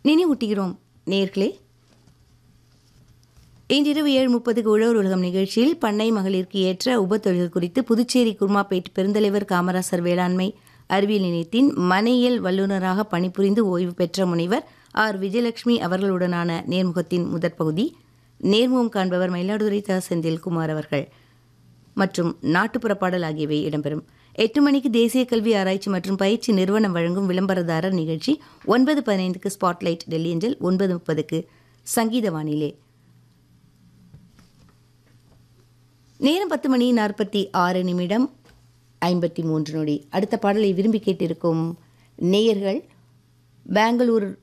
நினைவூட்டுகிறோம் நேர்களே இன்றிரவு ஏழு முப்பதுக்கு உழவர் உலகம் நிகழ்ச்சியில் பண்ணை மகளிருக்கு ஏற்ற உபத்தொழில் குறித்து புதுச்சேரி குர்மாப்பேட் பெருந்தலைவர் காமராசர் வேளாண்மை அறிவியல் நிலையத்தின் மனையியல் வல்லுநராக பணிபுரிந்து ஓய்வு பெற்ற முனைவர் ஆர் விஜயலட்சுமி அவர்களுடனான நேர்முகத்தின் முதற் பகுதி நேர்முகம் காண்பவர் மயிலாடுதுறை த செந்தில்குமார் அவர்கள் மற்றும் நாட்டுப்புற பாடல் ஆகியவை இடம்பெறும் எட்டு மணிக்கு தேசிய கல்வி ஆராய்ச்சி மற்றும் பயிற்சி நிறுவனம் வழங்கும் விளம்பரதாரர் நிகழ்ச்சி ஒன்பது பதினைந்துக்கு ஸ்பாட்லைட் டெல்லி அஞ்சல் ஒன்பது முப்பதுக்கு சங்கீத வானிலை நேரம் பத்து மணி நாற்பத்தி ஆறு நிமிடம் ஐம்பத்தி மூன்று நொடி அடுத்த பாடலை விரும்பி கேட்டிருக்கும் நேயர்கள் பெங்களூர்